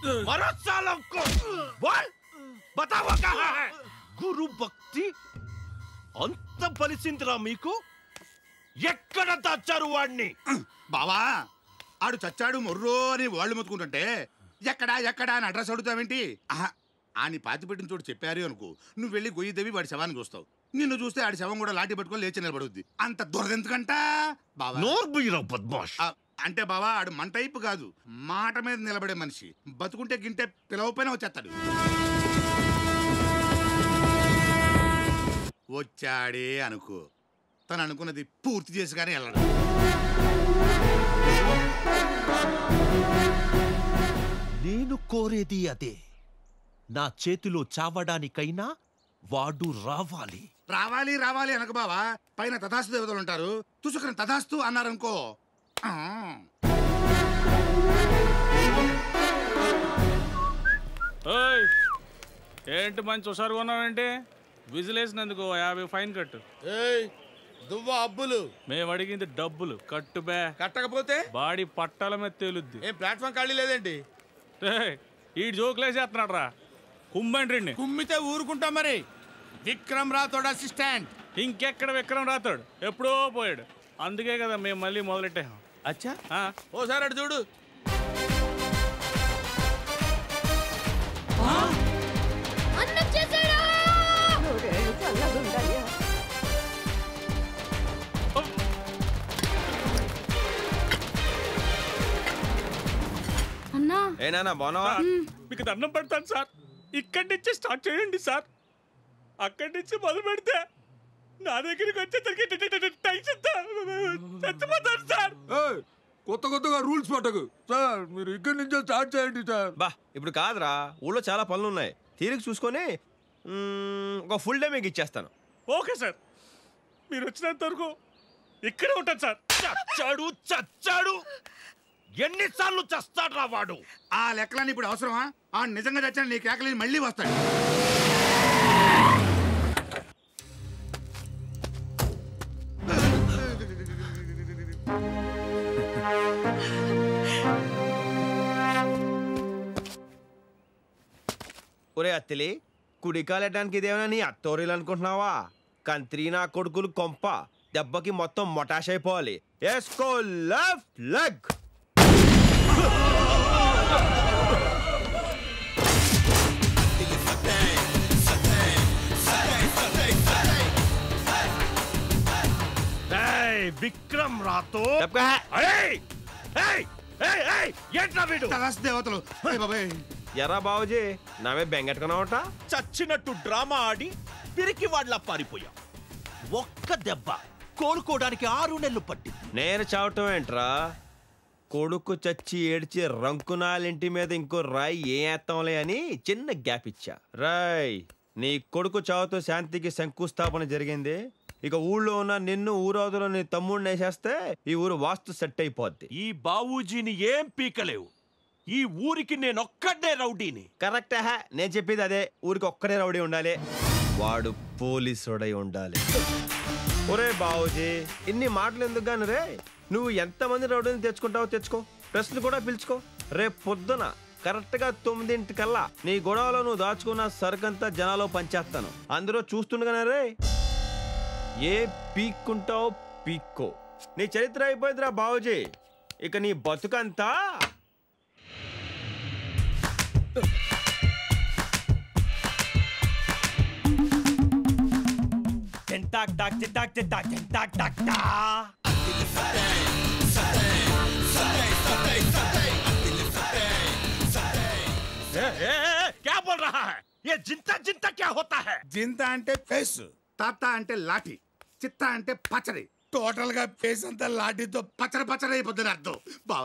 मरो सालों को बोल बताओ कहाँ है గురు భక్తి అంత బలిసిందిరా మీకు ఎక్కడ దాచారు వాడిని బావా ఆడు చచ్చాడు మొర్రో అని వాళ్ళు మొత్తుకుంటుంటే ఎక్కడా ఎక్కడా అని అడ్రస్ అడుగుతావేంటి ఆహా, ఆని పాతి పెట్టిన చోటు చెప్పారు అనుకో నువ్వు వెళ్ళి గొయ్యి దేవి వాడి శవాన్ని చూస్తావు నిన్ను చూస్తే ఆడి శవం కూడా లాఠీ పట్టుకొని లేచి నిలబడుద్ది అంత దురదెందుకంట బావా నోర్ బుయ్యరా బద్మాష్ ఆ, అంటే బావా ఆడు మన టైపు కాదు మాట మీద నిలబడే మనిషి బతుకుంటే గింటే పిలవపైన వచ్చేస్తాడు వచ్చాడే అనుకో తను అనుకున్నది పూర్తి చేసి కానీ వెళ్ళడు నేను కోరేది అదే నా చేతిలో చావడానికైనా వాడు రావాలి రావాలి రావాలి అనక బావా పైన తథాస్తు దేవతలు ఉంటారు తుసుకుని తథాస్తు అన్నారనుకో ఆ. ఓయ్ ఏంటి మంచి హుషారుగా ఉన్నావేంటి విజిలేసినందుకు ఓ యాభై ఫైన్ కట్టు ఏయ్ దువ్వ అబ్బులు మేము అడిగింది డబ్బులు కట్టు బే కట్టకపోతే బాడీ పట్టాల మీద తేలుద్ది ఏం ప్లాట్ఫామ్ ఖాళీ లేదేంటి రేయ్, ఈ జోకులేసేస్తున్నాడు రా కుంబండ్రిండి కుమ్మితే ఊరుకుంటాం మరి విక్రమ్ రాథోడ్ అసిస్టెంట్ ఇంకెక్కడ విక్రమ్ రాతాడు ఎప్పుడో పోయాడు అందుకే కదా మేము మళ్ళీ మొదలెట్టాం అచ్చా ఆ, ఓసారి అటు చూడు అన్నం చేసాడా అన్నా ఏనా బాగున్నావా మీకు దండం పెడతాను సార్ ఇక్కడి నుంచి స్టార్ట్ చేయండి సార్ అక్కడి నుంచి మొదలు పెడితే నా దగ్గరికి వచ్చేసరికి టెన్షన్ చచ్చిపోతాను సార్ కొత్త కొత్తగా రూల్స్ పట్టకు సార్ మీరు ఇక్కడి నుంచే స్టార్ట్ చేయండి సార్ బా ఇప్పుడు కాదురా ఊళ్ళో చాలా పనులు ఉన్నాయి తీరిక చూసుకొని మ్మ్, ఒక ఫుల్ డే మీకు ఇచ్చేస్తాను ఓకే సార్ మీరు వచ్చినంత వరకు ఇక్కడే ఉంటాను సార్ చచ్చాడు చచ్చాడు ఎన్నిసార్లు చస్తాడ్రా వాడు ఆ లెక్కలని ఇప్పుడు అవసరమా ఆ నిజంగా చచ్చిన నీ కేకలేని మళ్ళీ వస్తాడు ఒరే అత్తిలి కుడికాలెట్టడానికి ఇదేమైనా నీ అత్తోరీలు అనుకుంటున్నావా కంత్రి నా కొడుకులు కొంప దెబ్బకి మొత్తం మొటాష్ అయిపోవాలి ఎస్కో లెఫ్ట్ లెగ్ ఏయ్, విక్రమ్ రాతో దెబ్బకా ఏయ్! ఏయ్! ఏయ్, ఏయ్! ఏంట్రా వీడు తథాస్తు దేవతలు అయ్ బాబాయ్ ఎరా బాబుజీ నావే బెంగెట్టుకున్నావట చచ్చినట్టు డ్రామా ఆడి పిరికి వాళ్ళ పారిపోయా ఒక్క దెబ్బ కోలుకోవడానికి ఆరు నెలలు పట్టింది నేను చావటం ఏంట్రా కొడుకు చచ్చి ఏడ్చి రంకునాలింటి మీద ఇంకో రాయి ఏ ఏత్తంలే అని చిన్న గ్యాప్ ఇచ్చా రాయ్ నీ కొడుకు చావుతో శాంతికి శంకుస్థాపన జరిగింది ఇక ఊళ్ళో ఉన్న నిన్ను ఊరవతలో నీ తమ్ముడిని వేసేస్తే ఈ ఊరు వాస్తు సెట్ అయిపోద్ది ఈ బావూజీని ఏం పీకలేవు ఈ ఊరికి నేనొక్కడే రౌడీని కరెక్ట్ హే నేను చెప్పేది అదే ఊరికి ఒక్కడే రౌడీ ఉండాలి వాడు పోలీసుడై ఉండాలి ఒరే బావుజీ ఇన్ని మాటలు ఎందుకు గాను రే నువ్వు ఎంతమంది రౌడీని తెచ్చుకుంటావో తెచ్చుకో ప్రశ్నలు కూడా పిలుచుకో రేపు పొద్దున కరెక్ట్ గా తొమ్మిదింటికల్లా నీ గొడవలో నువ్వు దాచుకున్న సరుకంతా జనాలో పంచేస్తాను అందరూ చూస్తుండగానే రే ఏ పీక్కుంటావో పీక్కో నీ చరిత్ర అయిపోయిందిరా బావుజీ ఇక నీ బతుకంతా టెంటాక్ టాక్ టిటాక్ టిటాక్ టెంటాక్ టాక్ టా ए, ए, ए, क्या बोल रहा है ये जिंता जिंता क्या होता है జింత అంటే ఫేస్ తాత అంటే లాఠీ చిత్త అంటే పచ్చడి టోటల్ గా ఫేస్ అంతా లాఠీతో పచ్చడి పచ్చడి అయిపోతుంది అర్థం బావ